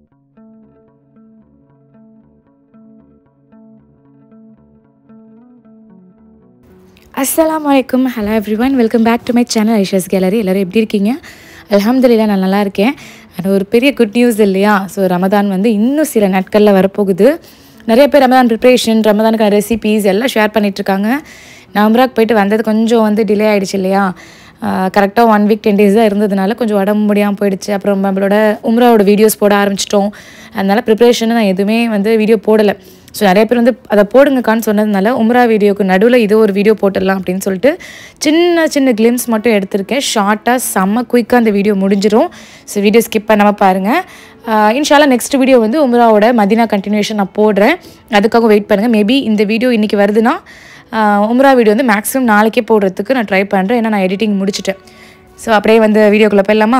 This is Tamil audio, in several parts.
அஸ்ஸலாமு அலைக்கும் hello everyone welcome back to my channel Aisha's gallery எல்லோரும் எப்படி இருக்கீங்க அல்ஹம்துலில்லாஹ் நான் நல்லா இருக்கேன் அது ஒரு பெரிய குட் நியூஸ் இல்லையா ஸோ ரமதான் வந்து இன்னும் சில நாட்களில் வரப்போகுது நிறைய பேர் ரமதான் ப்ரிப்ரேஷன் ரமதானுக்கான ரெசிபீஸ் எல்லாம் ஷேர் பண்ணிகிட்ருக்காங்க நான் உம்ராக்கு போயிட்டு வந்தது கொஞ்சம் வந்து டிலே ஆகிடுச்சு இல்லையா கரெக்டாக ஒன் வீக் டென் டேஸ் தான் இருந்ததுனால கொஞ்சம் உடம்பு முடியாமல் போயிடுச்சு அப்புறம் நம்மளோட உம்ராவோட வீடியோஸ் போட ஆரம்பிச்சிட்டோம் அதனால் ப்ரிப்ரேஷனை நான் எதுவுமே வந்து வீடியோ போடலை ஸோ நிறைய பேர் வந்து அதை போடுங்கக்கான்னு சொன்னதுனால உம்ரா வீடியோக்கு நடுவில் இது ஒரு வீடியோ போட்டுடலாம் அப்படின்னு சொல்லிட்டு சின்ன சின்ன கிளிம்ஸ் மட்டும் எடுத்திருக்கேன் ஷார்ட்டாக செம்ம குயிக்காக அந்த வீடியோ முடிஞ்சிடும் ஸோ வீடியோ ஸ்கிப் பண்ணாமல் பாருங்கள் இன்ஷால்லா நெக்ஸ்ட் வீடியோ வந்து உம்ராவோட மதினா கண்டினியூஷன் நான் போடுறேன் அதுக்காக வெயிட் பண்ணுங்கள் மேபி இந்த வீடியோ இன்றைக்கி வருதுன்னா உம்ரா வீடியோ வந்து மேக்ஸிமம் நாளைக்கே போடுறதுக்கு நான் ட்ரை பண்ணுறேன் ஏன்னா நான் எடிட்டிங் முடிச்சிட்டேன் ஸோ அப்படியே வந்து வீடியோக்குள்ளே போயிடலாமா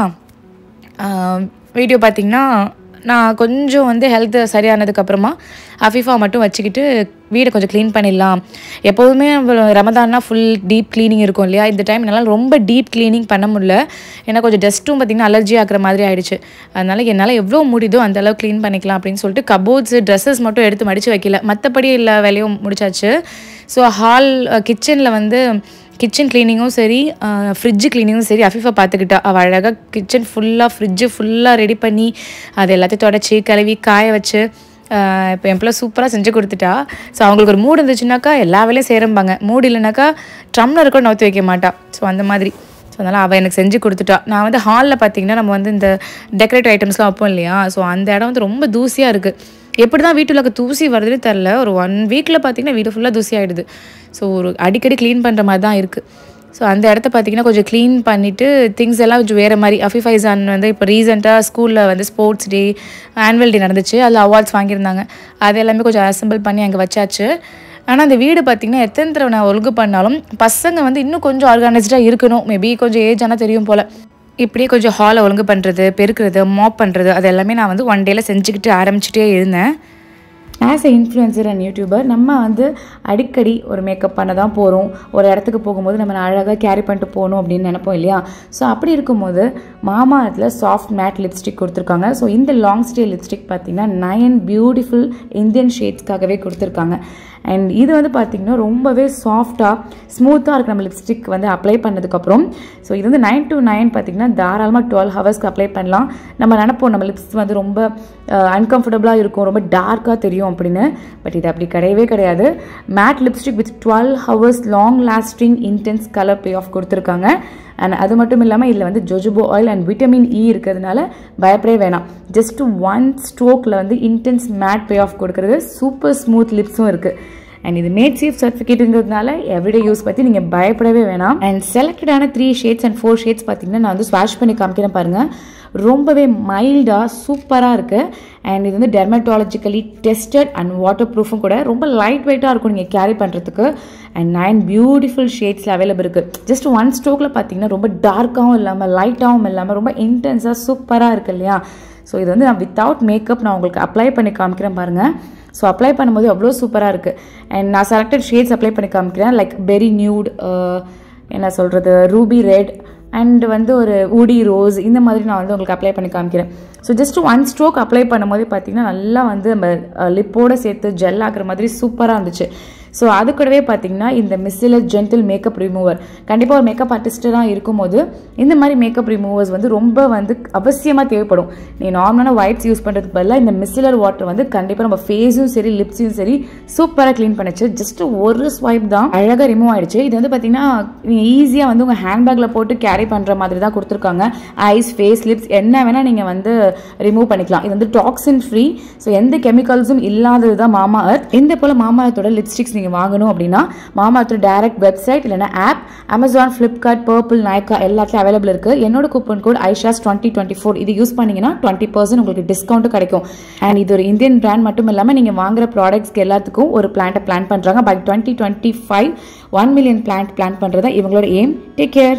வீடியோ பார்த்திங்கன்னா நான் கொஞ்சம் வந்து ஹெல்த்து சரியானதுக்கப்புறமா அஃபீஃபா மட்டும் வச்சுக்கிட்டு வீடை கொஞ்சம் க்ளீன் பண்ணிடலாம் எப்போதுமே ரமதான்னா ஃபுல் டீப் க்ளீனிங் இருக்கும் இல்லையா இந்த டைம் என்னால் ரொம்ப டீப் க்ளீனிங் பண்ண முடியல ஏன்னா கொஞ்சம் டஸ்ட்டும் பார்த்திங்கன்னா அலர்ஜி ஆகிற மாதிரி ஆயிடுச்சு அதனால் என்னால் எவ்வளோ முடியுதோ அந்த அளவு க்ளீன் பண்ணிக்கலாம் அப்படின்னு சொல்லிட்டு கபோர்ட்ஸ் ட்ரெஸ்ஸஸ் மட்டும் எடுத்து மடித்து வைக்கல மற்றபடி எல்லா வேலையும் முடிச்சாச்சு ஸோ ஹால் கிச்சனில் வந்து கிச்சன் க்ளீனிங்கும் சரி ஃப்ரிட்ஜு க்ளீனிங்கும் சரி அஃபீஃபா பார்த்துக்கிட்டா அவள் அழகாக கிச்சன் ஃபுல்லாக ஃப்ரிட்ஜு ஃபுல்லாக ரெடி பண்ணி அது எல்லாத்தையும் தொடச்சி கழுவி காய வச்சு இப்போ என் பிள்ளை சூப்பராக செஞ்சு கொடுத்துட்டா ஸோ அவங்களுக்கு ஒரு மூடு இருந்துச்சுனாக்கா எல்லா வேலையும் சேரம்பாங்க மூடு இல்லைனாக்கா ட்ரம்மில் கூட நவுத்து வைக்க மாட்டா ஸோ அந்த மாதிரி ஸோ அதனால் அவள் எனக்கு செஞ்சு கொடுத்துட்டா நான் வந்து ஹாலில் பார்த்தீங்கன்னா நம்ம வந்து இந்த டெக்கரேட்டிவ் ஐட்டம்ஸ்லாம் வைப்போம் இல்லையா ஸோ அந்த இடம் வந்து ரொம்ப தூசியாக இருக்குது எப்படி தான் வீட்டுல தூசி வருதுன்னு தெரில ஒரு ஒன் வீக்கில் பார்த்தீங்கன்னா வீடு ஃபுல்லாக தூசி ஆகிடுது ஸோ ஒரு அடிக்கடி க்ளீன் பண்ணுற மாதிரி தான் இருக்குது ஸோ அந்த இடத்த பார்த்தீங்கன்னா கொஞ்சம் க்ளீன் பண்ணிவிட்டு திங்ஸ் எல்லாம் கொஞ்சம் வேறு மாதிரி அஃபிஃபைசான் வந்து இப்போ ரீசெண்டாக ஸ்கூலில் வந்து ஸ்போர்ட்ஸ் டே ஆனுவல் டே நடந்துச்சு அதில் அவார்ட்ஸ் வாங்கியிருந்தாங்க அது எல்லாமே கொஞ்சம் அசம்பிள் பண்ணி அங்கே வச்சாச்சு ஆனால் அந்த வீடு பார்த்திங்கன்னா எத்தனை தடவை நான் ஒழுங்கு பண்ணாலும் பசங்க வந்து இன்னும் கொஞ்சம் ஆர்கனைஸ்டாக இருக்கணும் மேபி கொஞ்சம் ஏஜ் ஆனால் தெரியும் போல் இப்படியே கொஞ்சம் ஹாலை ஒழுங்கு பண்ணுறது பெருக்கிறது மாப் பண்ணுறது அது எல்லாமே நான் வந்து ஒன் டேயில் செஞ்சுக்கிட்டு ஆரம்பிச்சிட்டே இருந்தேன் as a influencer and YouTuber நம்ம வந்து அடிக்கடி ஒரு மேக்கப் பண்ண தான் போகிறோம் ஒரு இடத்துக்கு போகும்போது நம்ம அழகாக கேரி பண்ணிட்டு போகணும் அப்படின்னு நினைப்போம் இல்லையா ஸோ அப்படி இருக்கும்போது மாமா இடத்துல சாஃப்ட் மேட் லிப்ஸ்டிக் கொடுத்துருக்காங்க ஸோ இந்த லாங் ஸ்டே லிப்ஸ்டிக் பார்த்தீங்கன்னா நயன் பியூட்டிஃபுல் இந்தியன் ஷேட்ஸ்க்காகவே கொடுத்துருக்காங்க அண்ட் இது வந்து பார்த்திங்கன்னா ரொம்பவே சாஃப்டாக ஸ்மூத்தாக இருக்க நம்ம லிப்ஸ்டிக் வந்து அப்ளை பண்ணதுக்கப்புறம் ஸோ இது வந்து நைன் டு நைன் பார்த்திங்கன்னா தாராளமாக டுவெல் ஹவர்ஸ்க்கு அப்ளை பண்ணலாம் நம்ம நினப்போம் நம்ம லிப்ஸ் வந்து ரொம்ப அன்கம்ஃபர்டபுளாக இருக்கும் ரொம்ப டார்க்காக தெரியும் அப்படின்னு பட் இது அப்படி கிடையவே கிடையாது matte lipstick with twelve hours long lasting intense colour pay off கொடுத்துருக்காங்க அண்ட் அது மட்டும் இல்லாமல் இதில் வந்து jojoba oil and vitamin E இருக்கிறதுனால பயப்படவே வேணாம் ஜஸ்ட் ஒன் ஸ்ட்ரோக்கில் வந்து இன்டென்ஸ் மேட் பே ஆஃப் கொடுக்குறது சூப்பர் ஸ்மூத் லிப்ஸும் இருக்குது அண்ட் இது மேட் சேஃப் சர்டிஃபிகேட்டுங்கிறதுனால எவ்ரிடே யூஸ் பற்றி நீங்கள் பயப்படவே வேணாம் அண்ட் செலக்டடான three shades and four shades பார்த்தீங்கன்னா நான் வந்து ஸ்வாஷ் பண்ணி காமிக்கிறேன் பாருங்கள் ரொம்பவே மைல்டாக சூப்பராக இருக்குது அண்ட் இது வந்து டெர்மட்டாலஜிக்கலி டெஸ்டட் அண்ட் வாட்டர் ப்ரூஃபும் கூட ரொம்ப லைட் வெயிட்டாக இருக்கும் நீங்கள் கேரி பண்ணுறதுக்கு அண்ட் நைன் பியூட்டிஃபுல் ஷேட்ஸில் அவைலபிள் இருக்குது ஜஸ்ட் ஒன் ஸ்ட்ரோக்கில் பார்த்தீங்கன்னா ரொம்ப டார்க்காகவும் இல்லாமல் லைட்டாகவும் இல்லாமல் ரொம்ப இன்டென்ஸாக சூப்பராக இருக்குது இல்லையா ஸோ இது வந்து நான் வித்தவுட் மேக்கப் நான் உங்களுக்கு அப்ளை பண்ணி காமிக்கிறேன் பாருங்கள் ஸோ அப்ளை பண்ணும்போது அவ்வளோ சூப்பராக இருக்குது அண்ட் நான் செலக்டட் ஷேட்ஸ் அப்ளை பண்ணி காமிக்கிறேன் லைக் பெரி நியூட் என்ன சொல்கிறது ரூபி ரெட் அண்ட் வந்து ஒரு ஊடி ரோஸ் இந்த மாதிரி நான் வந்து உங்களுக்கு அப்ளை பண்ணி காமிக்கிறேன் so just one stroke apply பண்ணும்போது பார்த்தீங்கன்னா நல்லா வந்து நம்ம லிப்போடு சேர்த்து ஜெல் ஆகிற மாதிரி சூப்பராக இருந்துச்சு ஸோ அது கூடவே பார்த்தீங்கன்னா இந்த மிஸ்ஸிலர் ஜென்டில் மேக்கப் ரிமூவர் கண்டிப்பாக ஒரு மேக்கப் ஆர்டிஸ்டாக இருக்கும்போது இந்த மாதிரி மேக்கப் ரிமூவர்ஸ் வந்து ரொம்ப வந்து அவசியமாக தேவைப்படும் நீ நார்மலான ஒயிட்ஸ் யூஸ் பண்ணுறதுக்கு பதிலாக இந்த மிஸ்ஸிலர் வாட்டர் வந்து கண்டிப்பாக நம்ம ஃபேஸும் சரி லிப்ஸையும் சரி சூப்பராக க்ளீன் பண்ணிச்சு ஜஸ்ட் ஒரு ஸ்வைப் தான் அழகாக ரிமூவ் ஆயிடுச்சு இது வந்து பார்த்தீங்கன்னா நீங்கள் ஈஸியாக வந்து உங்கள் ஹேண்ட்பேக்கில் போட்டு கேரி பண்ணுற மாதிரி தான் கொடுத்துருக்காங்க ஐஸ் ஃபேஸ் லிப்ஸ் என்ன வேணால் நீங்கள் வந்து ரிமூவ் பண்ணிக்கலாம் இது வந்து டாக்ஸின் ஃப்ரீ ஸோ எந்த கெமிக்கல்ஸும் இல்லாதது தான் மாமா அர்த் இந்த போல் மாமா அர்த்தோட லிப்ஸ்டிக்ஸ் நீங்கள் வாங்கணும் அப்படின்னா மாமா அர்த்தோட டேரக்ட் வெப்சைட் இல்லைனா app Amazon Flipkart purple Nykaa எல்லாத்துலையும் அவைலபிள் இருக்குது என்னோட coupon code Aishas twenty twenty four இது யூஸ் பண்ணிங்கன்னா டுவெண்ட்டி பர்சன்ட் உங்களுக்கு டிஸ்கவுண்ட்டும் கிடைக்கும் அண்ட் இது ஒரு இந்தியன் பிராண்ட் மட்டும் இல்லாமல் நீங்கள் வாங்குற ப்ராடக்ட்ஸ்க்கு எல்லாத்துக்கும் ஒரு பிளான்ட்டை பிளான் பண்ணுறாங்க by twenty twenty five one million plant plan பண்ணுறது இவங்களோட எய்ம் டேக் கேர்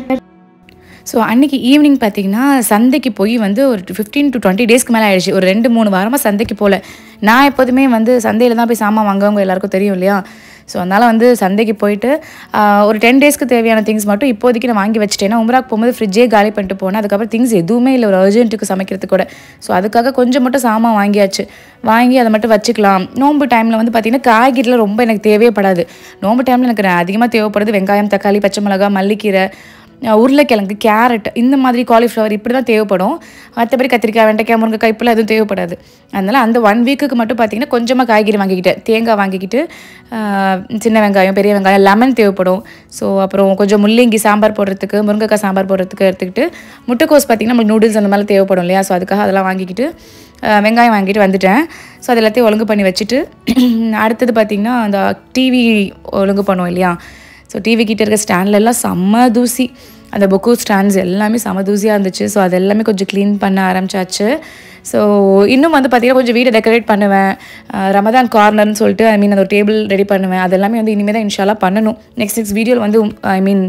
ஸோ அன்றைக்கி ஈவினிங் பார்த்தீங்கன்னா சந்தைக்கு போய் வந்து ஒரு ஃபிஃப்டீன் டு டுவெண்ட்டி டேஸ்க்கு மேலே ஆயிடுச்சு ஒரு ரெண்டு மூணு வாரமாக சந்தைக்கு போகல நான் எப்போதுமே வந்து சந்தையில் தான் போய் சாமான் வாங்குவவங்க எல்லாருக்கும் தெரியும் இல்லையா ஸோ அதனால் வந்து சந்தைக்கு போயிட்டு ஆஹ், ஒரு டென் டேஸ்க்கு தேவையான திங்ஸ் மட்டும் இப்போதைக்கு நான் வாங்கி வச்சுட்டேன் ஏன்னா உம்ராக்கு போகும்போது ஃப்ரிட்ஜே காலி பண்ணிட்டு போனேன் அதுக்கப்புறம் திங்ஸ் எதுவுமே இல்லை ஒரு அர்ஜென்ட்டுக்கு சமைக்கிறதுக்கு கூட ஸோ அதுக்காக கொஞ்சம் மட்டும் சாமான் வாங்கியாச்சு வாங்கி அதை மட்டும் வச்சுக்கலாம் நோன்பு டைமில் வந்து பார்த்திங்கன்னா காய்கறிலாம் ரொம்ப எனக்கு தேவைப்படாது நோன்பு டைமில் எனக்கு அதிகமாக தேவைப்படுது வெங்காயம் தக்காளி பச்சை மிளகாய் மல்லிக்கீரை அஹ் உருளைக்கிழங்கு கேரட் இந்த மாதிரி காலிஃப்ளவர் இப்படி தான் தேவைப்படும் மற்றபடி கத்திரிக்காய் வெண்டைக்காய் முருங்கைக்காய் இப்படிலாம் எதுவும் தேவைப்படாது அதனால் அந்த ஒன் வீக்குக்கு மட்டும் பார்த்தீங்கன்னா கொஞ்சமாக காய்கறி வாங்கிக்கிட்டேன் தேங்காய் வாங்கிக்கிட்டு அஹ், சின்ன வெங்காயம் பெரிய வெங்காயம் லெமன் தேவைப்படும் ஸோ அப்புறம் கொஞ்சம் முள்ளங்கி சாம்பார் போடுறதுக்கு முருங்கைக்காய் சாம்பார் போடுறதுக்கு எடுத்துக்கிட்டு முட்டைக்கோஸ் பார்த்திங்கன்னா நம்மளுக்கு நூடுல்ஸ் அந்த மாதிரி தேவைப்படும் இல்லையா ஸோ அதுக்காக அதெல்லாம் வாங்கிக்கிட்டு அஹ், வெங்காயம் வாங்கிட்டு வந்துட்டேன் ஸோ அது எல்லாத்தையும் ஒழுங்கு பண்ணி வச்சுட்டு அடுத்தது பார்த்திங்கன்னா அந்த டிவி ஒழுங்கு பண்ணுவோம் இல்லையா ஸோ டிவி கிட்ட இருக்க ஸ்டாண்ட்ல எல்லாம் செம்ம தூசி அந்த புக்கு ஸ்டாண்ட்ஸ் எல்லாமே செம தூசியாக இருந்துச்சு ஸோ அது எல்லாமே கொஞ்சம் க்ளீன் பண்ண ஆரம்பிச்சாச்சு ஸோ இன்னும் வந்து பார்த்திங்கன்னா கொஞ்சம் வீடை டெக்கரேட் பண்ணுவேன் அஹ் ரமதான் கார்னர்னு சொல்லிட்டு ஐ மீன் அந்த ஒரு டேபிள் ரெடி பண்ணுவேன் அது எல்லாமே வந்து இனிமேல் தான் இன்ஷால்லா பண்ணணும் நெக்ஸ்ட் நெக்ஸ்ட் வீடியோவில் வந்து ஐ மீன்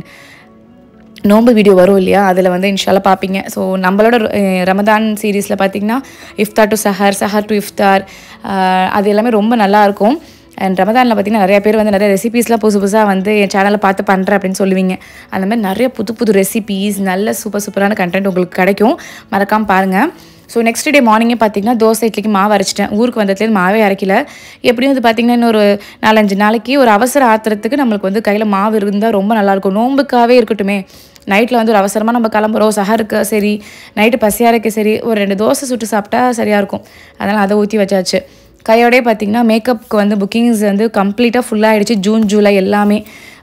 நோன்பு வீடியோ வரும் இல்லையா அதில் வந்து இன்ஷால்லா பார்ப்பீங்க ஸோ நம்மளோட அஹ், ரமதான் சீரீஸில் பார்த்தீங்கன்னா இஃப்தார் டு சஹர் சஹர் டு இஃப்தார் அஹ், அது எல்லாமே ரொம்ப நல்லா இருக்கும் அண்ட் ரமதானில் பார்த்தீங்கன்னா நிறைய பேர் வந்து நிறைய ரெசிபீஸ்லாம் புதுசு புதுசாக வந்து என் சேனலை பார்த்து பண்ணுறேன் அப்படின்னு சொல்லுவீங்க அந்த மாதிரி நிறைய புது புது ரெசிபீஸ் நல்ல சூப்பர் சூப்பரான கண்டென்ட் உங்களுக்கு கிடைக்கும் மறக்காமல் பாருங்கள் ஸோ நெக்ஸ்ட் டே மார்னிங்கே பார்த்தீங்கன்னா தோசை இட்லிக்கு மாவு அரைச்சிட்டேன் ஊருக்கு வந்ததுலேருந்து மாவே அரைக்கல எப்படியும் வந்து பார்த்தீங்கன்னா இன்னொரு நாலஞ்சு நாளைக்கு ஒரு அவசர ஆத்திரத்துக்கு நம்மளுக்கு வந்து கையில் மாவு இருந்தால் ரொம்ப நல்லாயிருக்கும் நோம்புக்காகவே இருக்கட்டுமே நைட்டில் வந்து ஒரு அவசரமாக நம்ம கிளம்புறோம் சஹருக்கு சரி நைட்டு பசியாக இருக்க சரி ஒரு ரெண்டு தோசை சுட்டு சாப்பிட்டா சரியாக இருக்கும் அதனால் அதை ஊற்றி வச்சாச்சு கையோடய பார்த்தீங்கன்னா மேக்கப்புக்கு வந்து புக்கிங்ஸ் வந்து கம்ப்ளீட்டாக ஃபுல்லாகிடுச்சு ஜூன் ஜூலை எல்லாமே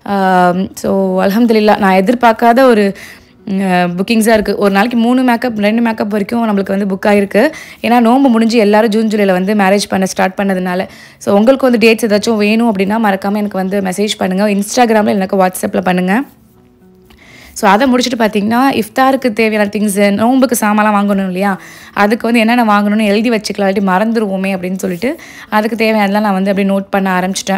ஸோ அல்ஹம்துலில்லாஹ் நான் எதிர்பார்க்காத ஒரு புக்கிங்ஸாக இருக்குது ஒரு நாளைக்கு மூணு மேக்கப் ரெண்டு மேக்கப் வரைக்கும் நம்மளுக்கு வந்து புக் ஆகிருக்கு ஏன்னா நோம்பு முடிஞ்சு எல்லாரும் ஜூன் ஜூலையில் வந்து மேரேஜ் பண்ண ஸ்டார்ட் பண்ணதுனால ஸோ உங்களுக்கு வந்து டேட்ஸ் ஏதாச்சும் வேணும் அப்படின்னா மறக்காமல் எனக்கு வந்து மெசேஜ் பண்ணுங்கள் இன்ஸ்டாகிராமில் எனக்கு வாட்ஸ்அப்பில் பண்ணுங்கள் ஸோ அதை முடிச்சுட்டு பார்த்தீங்கன்னா இஃப்தாருக்கு தேவையான திங்ஸ் நோம்புக்கு சாமான்லாம் வாங்கணும் இல்லையா அதுக்கு வந்து என்னென்ன வாங்கணும்னு எழுதி வச்சுக்கலாம் இல்லாட்டி மறந்துடுவோமே அப்படின்னு சொல்லிட்டு அதுக்கு தேவையானதெல்லாம் நான் வந்து அப்படியே நோட் பண்ண ஆரம்பிச்சிட்டேன்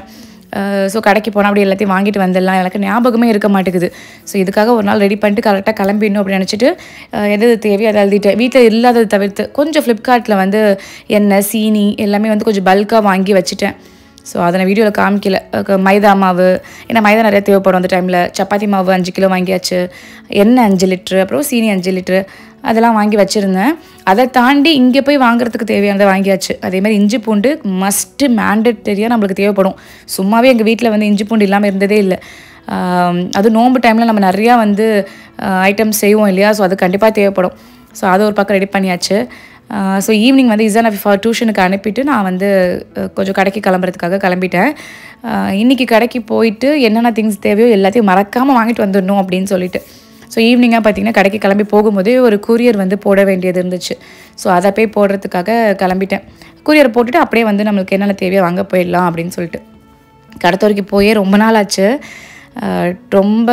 ஸோ கடைக்கு போனால் அப்படி எல்லாத்தையும் வாங்கிட்டு வந்துடலாம் எனக்கு ஞாபகமே இருக்க மாட்டேங்குது ஸோ இதுக்காக ஒரு நாள் ரெடி பண்ணிட்டு கரெக்டாக கிளம்பிடணும் அப்படின்னு நினச்சிட்டு அஹ், எது எது தேவையோ அதை எழுதிட்டேன் வீட்டில் இல்லாதது தவிர்த்து கொஞ்சம் ஃப்ளிப்கார்ட்டில் வந்து எண்ணெய் சீனி எல்லாமே வந்து கொஞ்சம் பல்காக வாங்கி வச்சுட்டேன் ஸோ அதை நான் வீடியோவில் காமிக்கல அஹ் மைதா மாவு ஏன்னா மைதா நிறைய தேவைப்படும் அந்த டைமில் சப்பாத்தி மாவு அஞ்சு கிலோ வாங்கியாச்சு எண்ணெய் அஞ்சு லிட்ரு அப்புறம் சீனி அஞ்சு லிட்ரு அதெல்லாம் வாங்கி வச்சுருந்தேன் அதை தாண்டி இங்கே போய் வாங்குறதுக்கு தேவையானதை வாங்கியாச்சு அதே மாதிரி இஞ்சி பூண்டு மஸ்ட்டு மேண்டட்டரியாக நம்மளுக்கு தேவைப்படும் சும்மாவே எங்கள் வீட்டில் வந்து இஞ்சி பூண்டு இல்லாமல் இருந்ததே இல்லை ஆம், அதுவும் நோன்பு டைமில் நம்ம நிறையா வந்து ஐட்டம்ஸ் செய்வோம் இல்லையா ஸோ அது கண்டிப்பாக தேவைப்படும் ஸோ அதை ஒரு பக்கம் ரெடி பண்ணியாச்சு ஸோ ஈவினிங் வந்து இசான் அஃபிஃபா டியூஷனுக்கு அனுப்பிட்டு நான் வந்து அஹ், கொஞ்சம் கடைக்கு கிளம்புறதுக்காக கிளம்பிட்டேன் அஹ், இன்னைக்கு கடைக்கு போயிட்டு என்னென்ன திங்ஸ் தேவையோ எல்லாத்தையும் மறக்காமல் வாங்கிட்டு வந்துடணும் அப்படின்னு சொல்லிட்டு ஸோ ஈவினிங்காக பார்த்தீங்கன்னா கடைக்கு கிளம்பி போகும்போதே ஒரு கூரியர் வந்து போட வேண்டியது இருந்துச்சு ஸோ அதை போய் போடுறதுக்காக கிளம்பிட்டேன் கூரியர் போட்டுட்டு அப்படியே வந்து நம்மளுக்கு என்னென்ன தேவையோ வாங்க போயிடலாம் அப்படின்னு சொல்லிட்டு கடத்தூருக்கு போயே ரொம்ப நாள் ஆச்சு அஹ் ரொம்ப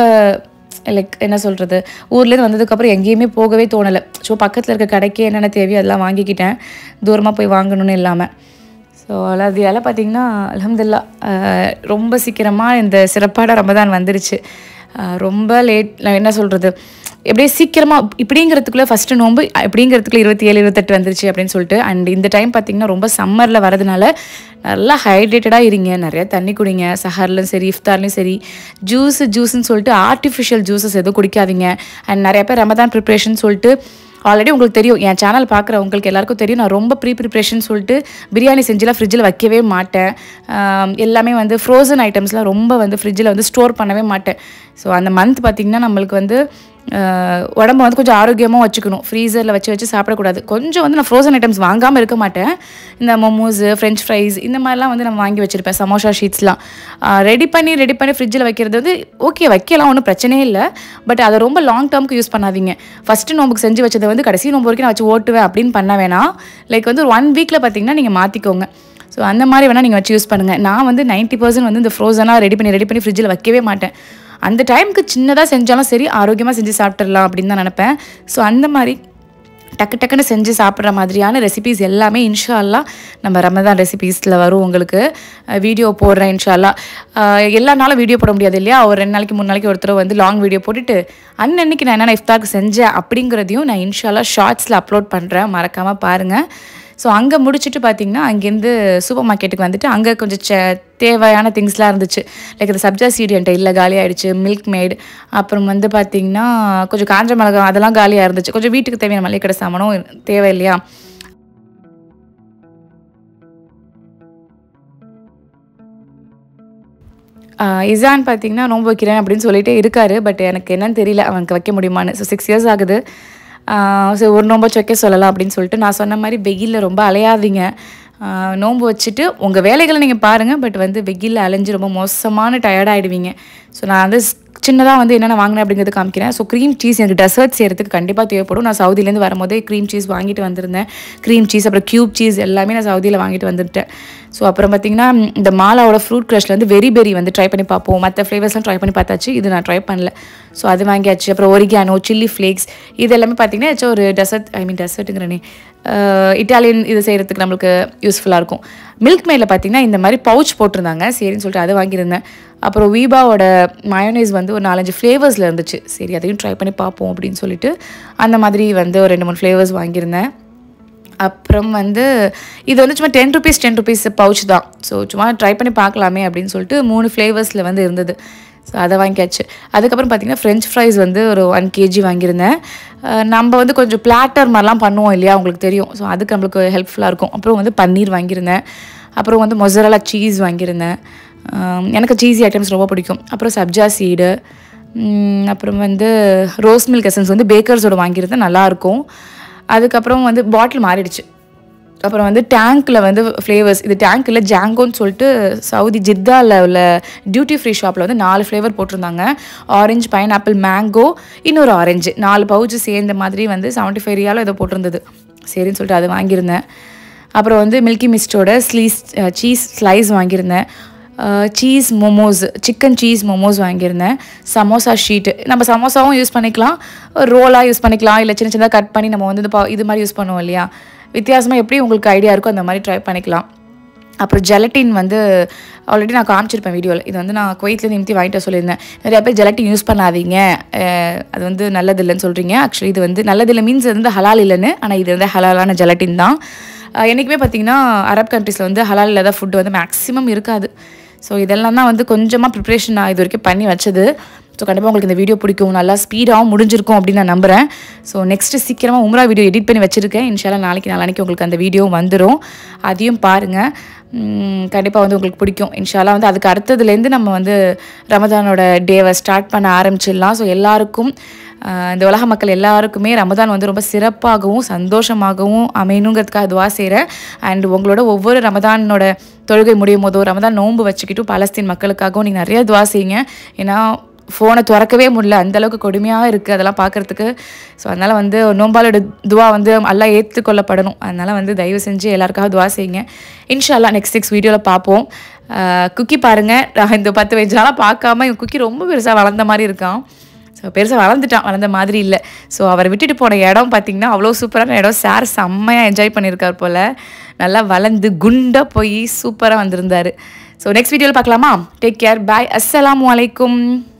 லைக் என்ன சொல்கிறது ஊர்லேருந்து வந்ததுக்கப்புறம் எங்கேயுமே போகவே தோணலை ஸோ பக்கத்தில் இருக்க கடைக்கு என்னென்ன தேவையோ அதெல்லாம் வாங்கிக்கிட்டேன் தூரமாக போய் வாங்கணும்னு இல்லாமல் ஸோ அது எல்லாம் பார்த்தீங்கன்னா அலமதுல்லா ரொம்ப சீக்கிரமாக இந்த சிறப்பான ரமதான் வந்துருச்சு அஹ் ரொம்ப லேட் நான் என்ன சொல்கிறது எப்படியே சீக்கிரமாக இப்படிங்கிறதுக்குள்ளே ஃபஸ்ட்டு நோன்பு இப்படிங்கிறதுக்குள்ள இருபத்தி ஏழு இருபத்தெட்டு வந்துருச்சு அப்படின்னு சொல்லிட்டு அண்ட் இந்த டைம் பார்த்தீங்கன்னா ரொம்ப சம்மரில் வரதுனால நல்லா ஹைட்ரேட்டடாக இருங்க நிறைய தண்ணி குடிங்க சஹர்லையும் சரி இஃப்தார்லையும் சரி ஜூஸ் ஜூஸ்ன்னு சொல்லிட்டு ஆர்டிஃபிஷியல் ஜூஸஸ் எதுவும் குடிக்காதீங்க அண்ட் நிறைய பேர் ரமதான் ப்ரிப்ரேஷன் சொல்லிட்டு ஆல்ரெடி உங்களுக்கு தெரியும் என் சேனல் பார்க்குற உங்களுக்கு எல்லாருக்கும் தெரியும் நான் ரொம்ப ப்ரீ ப்ரிப்ரேஷன் சொல்லிட்டு பிரியாணி செஞ்சுலாம் ஃப்ரிட்ஜில் வைக்கவே மாட்டேன் ஆம், எல்லாமே வந்து ஃப்ரோசன் ஐட்டம்ஸ்லாம் ரொம்ப வந்து ஃப்ரிட்ஜில் வந்து ஸ்டோர் பண்ணவே மாட்டேன் ஸோ அந்த மந்த் பார்த்திங்கன்னா நம்மளுக்கு வந்து ஆஹ், உடம்ப வந்து கொஞ்சம் ஆரோக்கியமாக வச்சுக்கணும் ஃப்ரீசரில் வச்சு வச்சு சாப்பிடக்கூடாது கொஞ்சம் வந்து நான் ஃப்ரோசன் ஐட்டம்ஸ் வாங்காமல் இருக்க மாட்டேன் இந்த மோமோஸு ஃப்ரெஞ்ச் ஃப்ரைஸ் இந்த மாதிரிலாம் வந்து நான் வாங்கி வச்சுருப்பேன் சமோசா ஷீட்ஸ்லாம் ரெடி பண்ணி ரெடி பண்ணி ஃப்ரிட்ஜில் வைக்கிறது வந்து ஓகே வைக்கலாம் ஒன்றும் பிரச்சனையே இல்லை பட் அதை ரொம்ப லாங் டேர்முக்கு யூஸ் பண்ணாதீங்க ஃபஸ்ட்டு நோம்புக்கு செஞ்சு வச்சதை வந்து கடைசி நோம்பு வரைக்கும் நான் வச்சு ஓட்டுவேன் அப்படின்னு பண்ண வேணாம் லைக் வந்து ஒரு ஒன் வீக்கில் பார்த்தீங்கன்னா நீங்கள் மாற்றிக்கோங்க ஸோ அந்த மாதிரி வேணால் நீங்கள் வச்சு யூஸ் பண்ணுங்கள் நான் வந்து 90% பர்சன்ட் வந்து இந்த ஃப்ரோசனாக ரெடி பண்ணி ரெடி பண்ணி ஃப்ரிட்ஜில் வைக்கவே மாட்டேன் அந்த டைமுக்கு சின்னதாக செஞ்சாலும் சரி ஆரோக்கியமாக செஞ்சு சாப்பிட்றலாம் அப்படின்னு தான் நினப்பேன் ஸோ அந்த மாதிரி டக்கு டக்குன்னு செஞ்சு சாப்பிட்ற மாதிரியான ரெசிபீஸ் எல்லாமே இன்ஷா அல்லா நம்ம ரமதான் ரெசிபீஸில் வரும் உங்களுக்கு வீடியோ போடுறேன் இன்ஷா அல்லா அஹ் எல்லா நாளும் வீடியோ போட முடியாது இல்லையா ஒரு ரெண்டு நாளைக்கு மூணு நாளைக்கு ஒருத்தர் வந்து லாங் வீடியோ போட்டுட்டு அன்னன்னைக்கு நான் என்னென்ன இஃப்தாருக்கு செஞ்சேன் அப்படிங்கிறதையும் நான் இன்ஷா அல்லா ஷார்ட்ஸில் அப்லோட் பண்ணுறேன் மறக்காமல் பாருங்கள் ஸோ அங்கே முடிச்சுட்டு பார்த்தீங்கன்னா அங்கேருந்து சூப்பர் மார்க்கெட்டுக்கு வந்துட்டு அங்கே கொஞ்சம் ச தேவையான திங்ஸ்லாம் இருந்துச்சு லைக் இந்த சப்ஜா சீடு என்கிட்ட இல்லை காலி ஆயிடுச்சு மில்க் மேட் அப்புறம் வந்து பார்த்தீங்கன்னா கொஞ்சம் காஞ்ச மிளகா அதெல்லாம் காலியாக இருந்துச்சு கொஞ்சம் வீட்டுக்கு தேவையான மளிகை கடை சாமானும் தேவை இல்லையா ஆஹ் இசான் பார்த்தீங்கன்னா நோன்பு வைக்கிறேன் அப்படின்னு சொல்லிட்டே இருக்காரு பட் எனக்கு என்னன்னு தெரியல அவனுக்கு வைக்க முடியுமான்னு ஸோ சிக்ஸ் இயர்ஸ் ஆகுது ஸோ ஒரு நோம்பாச்சும் வைக்க சொல்லலாம் அப்படின்னு சொல்லிட்டு நான் சொன்ன மாதிரி வெயிலில் ரொம்ப அலையாதீங்க ஆஹ் நோன்பு வச்சுட்டு உங்கள் வேலைகளை நீங்கள் பாருங்கள் பட் வந்து வெயிலில் அலைஞ்சு ரொம்ப மோசமான டயர்டாகிடுவீங்க ஸோ நான் வந்து சின்னதாக வந்து என்னென்ன வாங்கினேன் அப்படிங்கிறது காமிக்கிறேன் ஸோ க்ரீம் சீஸ் எனக்கு டெசர்ட் செய்கிறதுக்கு கண்டிப்பாக தேவைப்படும் நான் சவுதியிலேருந்து வரும்போதே க்ரீம் சீஸ் வாங்கிட்டு வந்திருந்தேன் க்ரீம் சீஸ் அப்புறம் க்யூப் சீஸ் எல்லாமே நான் சவுதியில் வாங்கிட்டு வந்துட்டேன் ஸோ அப்புறம் பார்த்தீங்கன்னா இந்த மாலாவோட ஃப்ரூட் க்ரஷில் வந்து வெரி பெரி வந்து ட்ரை பண்ணி பார்ப்போம் மற்ற ஃப்ளேவர்ஸ்லாம் ட்ரை பண்ணி பார்த்தாச்சு இது நான் ட்ரை பண்ணல ஸோ அது வாங்கியாச்சு அப்புறம் ஒரிகானோ சில்லி ஃப்ளேக்ஸ் இது எல்லாமே பார்த்தீங்கன்னா ஏதாச்சும் ஒரு டெசர்ட் ஐ மீன் டெசர்ட்டுங்கிறனே இட்டாலியன் இது செய்கிறதுக்கு நம்மளுக்கு யூஸ்ஃபுல்லாக இருக்கும் மில்க் மேடில் பார்த்தீங்கன்னா இந்த மாதிரி பவுச் போட்டிருந்தாங்க சரின்னு சொல்லிட்டு அதை வாங்கியிருந்தேன் அப்புறம் வீபாவோட மயோனைஸ் வந்து ஒரு நாலஞ்சு ஃப்ளேவர்ஸில் இருந்துச்சு சரி அதையும் ட்ரை பண்ணி பார்ப்போம் அப்படின்னு சொல்லிட்டு அந்த மாதிரி வந்து ஒரு ரெண்டு மூணு ஃப்ளேவர்ஸ் வாங்கியிருந்தேன் அப்புறம் வந்து இது வந்து சும்மா ten rupees ten rupees pouch தான் ஸோ சும்மா ட்ரை பண்ணி பார்க்கலாமே அப்படின்னு சொல்லிட்டு மூணு ஃப்ளேவர்ஸில் வந்து இருந்தது ஸோ அதை வாங்கியாச்சு அதுக்கப்புறம் பார்த்தீங்கன்னா ஃப்ரெஞ்ச் ஃப்ரைஸ் வந்து ஒரு ஒன் கேஜி வாங்கியிருந்தேன் அஹ் நம்ம வந்து கொஞ்சம் பிளாட்டர் மாதிரிலாம் பண்ணுவோம் இல்லையா உங்களுக்கு தெரியும் ஸோ அதுக்கு நம்மளுக்கு ஹெல்ப்ஃபுல்லாக இருக்கும் அப்புறம் வந்து பன்னீர் வாங்கியிருந்தேன் அப்புறம் வந்து மொசரலா சீஸ் வாங்கியிருந்தேன் அஹ் எனக்கு சீஸி ஐட்டம்ஸ் ரொம்ப பிடிக்கும் அப்புறம் சப்ஜா சீடு உம், அப்புறம் வந்து ரோஸ் மில்க் எசன்ஸ் வந்து பேக்கர்ஸோட வாங்கியிருந்தேன் நல்லாயிருக்கும் அதுக்கப்புறம் வந்து பாட்டில் மாறிடுச்சு அப்புறம் வந்து டேங்க்கில் வந்து ஃப்ளேவர்ஸ் இது டேங்க்கில் ஜாங்கோன்னு சொல்லிட்டு சவுதி ஜித்தாவில் உள்ள டியூட்டி ஃப்ரீ ஷாப்பில் வந்து நாலு ஃப்ளேவர் போட்டிருந்தாங்க ஆரஞ்சு பைனாப்பிள் மேங்கோ இன்னொரு ஆரஞ்சு நாலு பவுச்சு சேர்ந்த மாதிரி வந்து செவன்ட்டி ஃபைவ் ரியாலும் ஏதோ போட்டிருந்தது சரின்னு சொல்லிட்டு அது வாங்கியிருந்தேன் அப்புறம் வந்து மில்கி மிஸ்டோட ஸ்லீஸ் சீஸ் ஸ்லைஸ் வாங்கியிருந்தேன் cheese momos chicken cheese momos வாங்கியிருந்தேன் சமோசா ஷீட்டு நம்ம சமோசாவும் யூஸ் பண்ணிக்கலாம் ரோலாக யூஸ் பண்ணிக்கலாம் இல்லை சின்ன சின்னதாக கட் பண்ணி நம்ம வந்து இது பா- இது மாதிரி யூஸ் பண்ணுவோம் இல்லையா வித்தியாசமாக எப்படி உங்களுக்கு ஐடியா இருக்கோ அந்த மாதிரி ட்ரை பண்ணிக்கலாம் அப்புறம் ஜெலட்டின் வந்து ஆல்ரெடி நான் காமிச்சிருப்பேன் வீடியோவில் இது வந்து நான் குவைத்லேருந்து நிமித்தி வாங்கிட்டு வர சொல்லியிருந்தேன் நிறைய பேர் ஜெலட்டின் யூஸ் பண்ணாதீங்க அஹ் அது வந்து நல்லதில்லைன்னு சொல்கிறீங்க ஆக்சுவலி இது வந்து நல்லதில்லை மீன்ஸ் வந்து ஹலால் இல்லைன்னு ஆனால் இது வந்து ஹலாலான ஜெலட்டின் தான் அஹ் என்றைக்குமே பார்த்தீங்கன்னா அரப் கண்ட்ரீஸில் வந்து ஹலால் இல்லாத ஃபுட் வந்து மேக்ஸிமம் இருக்காது ஸோ இதெல்லாம் தான் வந்து கொஞ்சமாக ப்ரிப்ரேஷன் நான் இது வரைக்கும் பண்ணி வச்சது ஸோ கண்டிப்பாக உங்களுக்கு இந்த வீடியோ பிடிக்கும் நல்லா ஸ்பீடாகவும் முடிஞ்சிருக்கும் அப்படின்னு நான் நம்புகிறேன் ஸோ நெக்ஸ்ட்டு சீக்கிரமாக உம்ரா வீடியோ எடிட் பண்ணி வச்சுருக்கேன் இன்ஷால்லா நாளைக்கு நாளைக்கு உங்களுக்கு அந்த வீடியோ வந்துடும் அதையும் பாருங்கள் கண்டிப்பாக வந்து உங்களுக்கு பிடிக்கும் இன்ஷால்லா வந்து அதுக்கு அடுத்ததுலேருந்து நம்ம வந்து ரமதானோட டேவை ஸ்டார்ட் பண்ண ஆரம்பிச்சிடலாம் ஸோ எல்லாருக்கும் ஆஹ் இந்த உலக மக்கள் எல்லாருக்குமே ரமதான் வந்து ரொம்ப சிறப்பாகவும் சந்தோஷமாகவும் அமையணுங்கிறதுக்காக துவா செய்கிறேன் அண்ட் உங்களோட ஒவ்வொரு ரமதானோட தொழுகை முடியும் போதோ ரமதான் நோன்பு வச்சுக்கிட்டும் பலஸ்தீன் மக்களுக்காகவும் நீங்கள் நிறைய துவா செய்யுங்க ஏன்னா ஃபோனை திறக்கவே முடியல அந்த அளவுக்கு கொடுமையாக இருக்குது அதெல்லாம் பார்க்குறதுக்கு ஸோ அதனால் வந்து நோம்பாலோட துவா வந்து எல்லாம் ஏற்றுக்கொள்ளப்படணும் அதனால் வந்து தயவு செஞ்சு எல்லாருக்காக துவா செய்யுங்க இன்ஷால்லா நெக்ஸ்ட் சிக்ஸ் வீடியோவில் பார்ப்போம் குக்கி பாருங்கள் இந்த பத்து வயசு நாளாக பார்க்காம இவன் குக்கி ரொம்ப பெருசாக வளர்ந்த மாதிரி இருக்கான் ஸோ பெருசாக வளர்ந்துட்டான் வளர்ந்த மாதிரி இல்லை ஸோ அவரை விட்டுட்டு போன இடம் பார்த்தீங்கன்னா அவ்வளோ சூப்பரான இடம் சார் செம்மையாக என்ஜாய் பண்ணியிருக்கார் போல் நல்லா வளர்ந்து குண்டாக போய் சூப்பராக வந்திருந்தாரு ஸோ நெக்ஸ்ட் வீடியோவில் பார்க்கலாமா டேக் கேர் பாய் அஸ்ஸலாமு அலைக்கும்